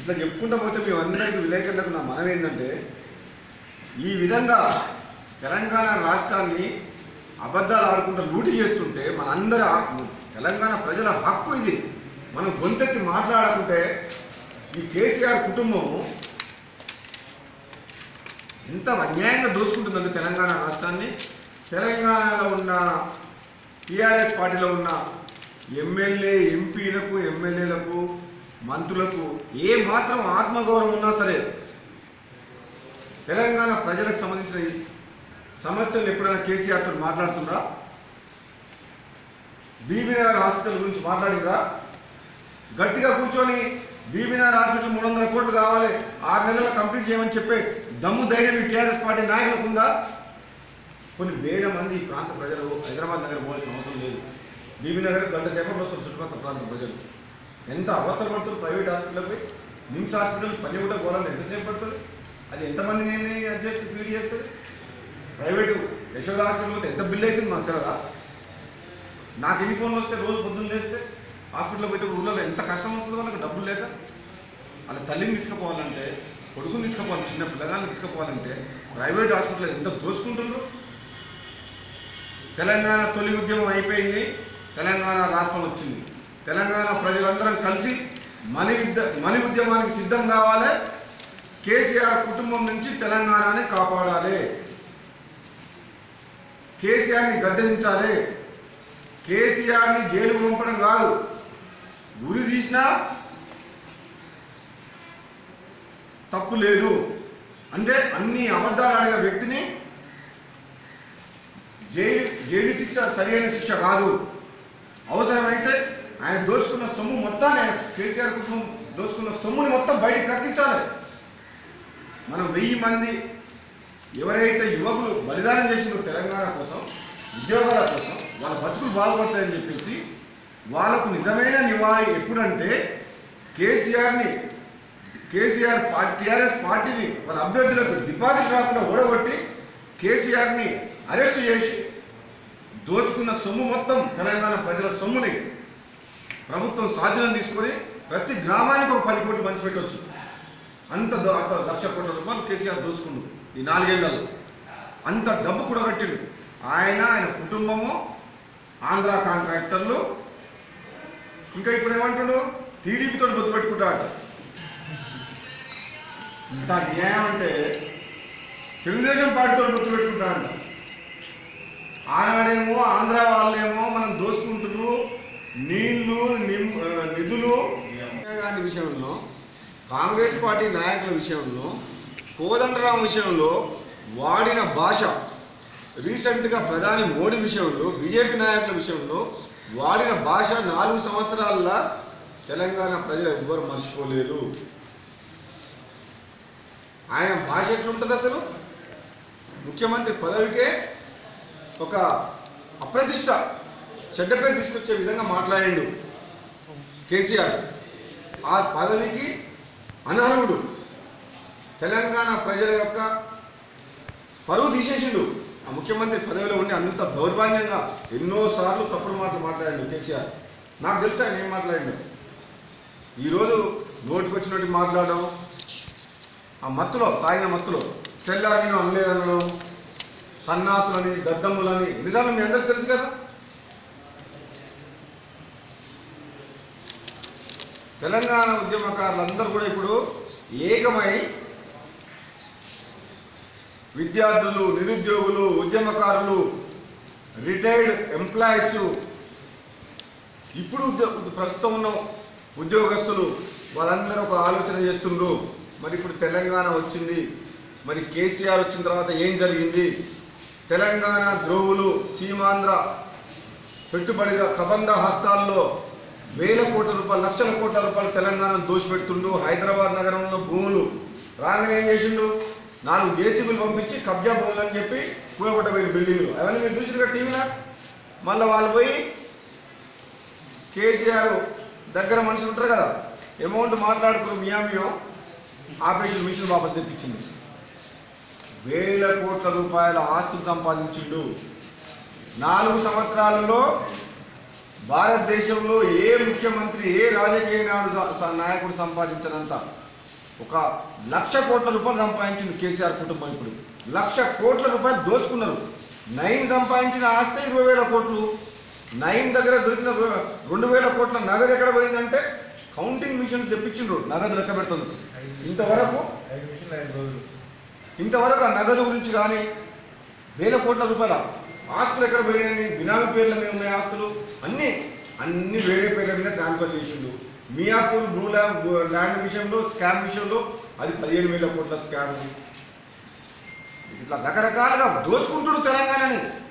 ఇట్లా చెప్పుకుంటూ పోతే మేము అందరికీ విలేకరులకు నా మనం ఏంటంటే ఈ విధంగా తెలంగాణ రాష్ట్రాన్ని అబద్ధాలు ఆడుకుంటూ లూటి చేస్తుంటే మనందరి హక్కు- తెలంగాణ ప్రజల హక్కు ఇది మనం గొంతెత్తి మాట్లాడకుంటే ఈ కేసీఆర్ కుటుంబం ఎంత అన్యాయంగా దోసుకుంటుందంటే తెలంగాణ రాష్ట్రాన్ని తెలంగాణలో ఉన్న టీఆర్ఎస్ పార్టీలో ఉన్న ఎమ్మెల్యే ఎంపీలకు ఎమ్మెల్యేలకు మంత్రులకు ఏ మాత్రం ఆత్మగౌరవం ఉన్నా సరే తెలంగాణ ప్రజలకు సంబంధించిన ఈ సమస్యలు ఎప్పుడైనా కేసీఆర్తో మాట్లాడుతుండ్రా బీబీనగర్ హాస్పిటల్ గురించి మాట్లాడిండ్రా గట్టిగా కూర్చొని బీబీనగర్ హాస్పిటల్ మూడు వందల కోట్లు కావాలి ఆరు నెలల్లో కంప్లీట్ చేయమని చెప్పే దమ్ము ధైర్యం ఈ టీఆర్ఎస్ పార్టీ నాయకులకు ఉందా కొన్ని వేల మంది ఈ ప్రాంత ప్రజలు హైదరాబాద్ నగర్ పోవాల్సిన అవసరం లేదు బీబీనగర్ గంట సేపట్లో వస్తారు చుట్టుపక్కల ప్రాంత ప్రజలు ఎంత అవసరం పడుతుంది ప్రైవేట్ హాస్పిటల్కి నిమ్స్ హాస్పిటల్ పని కూడా పోవాలని ఎంతసేపు పడుతుంది అది ఎంతమంది నేను అడ్జస్ట్ ఫీడ్ చేస్తుంది ప్రైవేటు యశోద హాస్పిటల్ పోతే ఎంత బిల్ అవుతుంది మనకు తెలియదా నాకు ఎన్ని ఫోన్లు వస్తే రోజు పొద్దున్న లేస్తే హాస్పిటల్లో పెట్టి ఊళ్ళో ఎంత కష్టం వస్తుంది వాళ్ళకి డబ్బులు లేక వాళ్ళ తల్లిని తీసుకుపోవాలంటే కొడుకుని తీసుకుపోవాలి చిన్న పిల్లగాన్ని తీసుకుపోవాలంటే ప్రైవేట్ హాస్పిటల్ ఎంత దోసుకుంటుండ్రు తెలంగాణ తొలి ఉద్యమం అయిపోయింది తెలంగాణ రాష్ట్రం వచ్చింది తెలంగాణ ప్రజలందరం కలిసి మలి విద్య మలి ఉద్యమానికి సిద్ధం కావాలి కేసీఆర్ కుటుంబం నుంచి తెలంగాణని కాపాడాలి కేసీఆర్ని గద్దెదించాలి కేసీఆర్ని జైలుకు పంపడం కాదు గురి తీసినా తప్పు లేదు అంటే అన్ని అబద్ధాలు ఆడిన వ్యక్తిని జైలు జైలు శిక్ష సరైన శిక్ష కాదు అవసరమైతే ఆయన దోచుకున్న సొమ్ము మొత్తాన్ని ఆయన కేసీఆర్ కుటుంబం దోచుకున్న సొమ్ముని మొత్తం బయటికి కక్కించాలి మనం వెయ్యి మంది ఎవరైతే యువకులు బలిదానం చేసిండ్రో తెలంగాణ కోసం ఉద్యోగాల కోసం వాళ్ళ బతుకులు బాగుపడతాయని చెప్పేసి వాళ్ళకు నిజమైన నివాళి ఎప్పుడంటే కేసీఆర్ని కేసీఆర్ పార్టీ టీఆర్ఎస్ పార్టీని వాళ్ళ అభ్యర్థులకు డిపాజిట్ రాకుండా ఓడగొట్టి కేసీఆర్ని అరెస్ట్ చేసి దోచుకున్న సొమ్ము మొత్తం తెలంగాణ ప్రజల సొమ్ముని ప్రభుత్వం స్వాధీనం తీసుకొని ప్రతి గ్రామానికి ఒక పది కోట్లు పంచి పెట్టవచ్చు అంత దో- అంత లక్ష కోట్ల రూపాయలు కేసీఆర్ దోసుకుండు ఈ నాలుగేళ్లలో అంత డబ్బు కూడా కట్టిండు ఆయన ఆయన కుటుంబము ఆంధ్ర కాంట్రాక్టర్లు ఇంకా ఇప్పుడు ఏమంటాడు టీడీపీతో బొత్తు పెట్టుకుంటాడట ఇంత న్యాయం అంటే తెలుగుదేశం పార్టీతో బొత్తు పెట్టుకుంటాడంట ఆనాడేమో ఆంధ్ర వాళ్ళేమో మనం దోసుకుంటున్నారు నీళ్లు నిమ్- ఆ, నిధులు సోనియా గాంధీ విషయంలో కాంగ్రెస్ పార్టీ నాయకుల విషయంలో కోదండరాం విషయంలో వాడిన భాష రీసెంట్గా ప్రధాని మోడీ విషయంలో బీజేపీ నాయకుల విషయంలో వాడిన భాష నాలుగు సంవత్సరాల తెలంగాణ ప్రజలు ఎవ్వరు మర్చిపోలేదు ఆయన భాష ఎట్లుంటుంది అసలు ముఖ్యమంత్రి పదవికే ఒక అప్రతిష్ట చెడ్డ పేరు తీసుకొచ్చే విధంగా మాట్లాడిండు కేసీఆర్ ఆ పదవికి అనర్హుడు తెలంగాణ ప్రజల యొక్క పరువు తీసేసిండు ఆ ముఖ్యమంత్రి పదవిలో ఉండి అంత దౌర్భాగ్యంగా ఎన్నోసార్లు తప్పుడు మాటలు మాట్లాడాడు కేసీఆర్ నాకు తెలుసు ఆయన ఏం మాట్లాడిండు ఈరోజు నోటికి వచ్చినట్టు మాట్లాడడం ఆ మత్తులో తాగిన మత్తులో తెల్లారి నేను అనలేదనడం సన్నాసులని దద్దమ్ములని నిజాలు మీ అందరికి తెలుసు కదా తెలంగాణ ఉద్యమకారులందరూ కూడా ఇప్పుడు ఏకమై విద్యార్థులు నిరుద్యోగులు ఉద్యమకారులు రిటైర్డ్ ఎంప్లాయీస్ ఇప్పుడు ఉద్యో ప్రస్తుతం ఉన్న ఉద్యోగస్తులు వాళ్ళందరూ ఒక ఆలోచన చేస్తుండ్రు మరి ఇప్పుడు తెలంగాణ వచ్చింది మరి కేసీఆర్ వచ్చిన తర్వాత ఏం జరిగింది తెలంగాణ ద్రోవులు సీమాంధ్ర పెట్టుబడి కబంధ హస్తాల్లో వేల కోట్ల రూపాయలు లక్షల కోట్ల రూపాయలు తెలంగాణ దోషిపెడుతుండు హైదరాబాద్ నగరంలో భూములు రాగానే ఏం చేసిండు నాలుగు జేసీబీలు పంపించి కబ్జా భూములు అని చెప్పి కూడబట్టబోయిన బిల్డింగ్లు అవన్నీ మీరు చూసిరుగా టీవీలో మళ్ళీ వాళ్ళు పోయి కేసీఆర్ దగ్గర మనుషులు ఉంటారు కదా అమౌంట్ మాట్లాడుకుని మియామియో ఆపరేషన్ మిషన్ వాపస్ తెప్పించింది వేల కోట్ల రూపాయల ఆస్తులు సంపాదించిండు నాలుగు సంవత్సరాలలో భారతదేశంలో ఏ ముఖ్యమంత్రి ఏ రాజకీయ నాడు స- నాయకుడు సంపాదించినంత ఒక లక్ష కోట్ల రూపాయలు సంపాదించింది కేసీఆర్ కుటుంబం ఇప్పుడు లక్ష కోట్ల రూపాయలు దోచుకున్నారు నైన్ సంపాదించిన ఆస్తి ఇరవై వేల కోట్లు నైన్ దగ్గర దొరికిన రు- రెండు వేల కోట్ల నగదు ఎక్కడ పోయిందంటే కౌంటింగ్ మిషన్ తెప్పించిండ్రు నగదు లెక్క పెడుతుంది ఇంతవరకు ఐదు నిమిషాలు ఐదు రోజులు ఇంతవరకు ఆ నగదు గురించి కానీ వేల కోట్ల రూపాయల ఆస్తులు ఎక్కడ పోయినాయని బినామీ పేర్ల మీద ఉన్నాయి ఆస్తులు అన్నీ అన్ని వేరే పేర్ల మీద ట్రాన్స్ఫర్ చేసిండు మియాపూర్ బ్లూ ల్యాండ్ ల్యాండ్ విషయంలో స్కామ్ విషయంలో అది పదిహేను వేల కోట్ల స్కామ్ ఇట్లా రకరకాలుగా దోసుకుంటుడు తెలంగాణని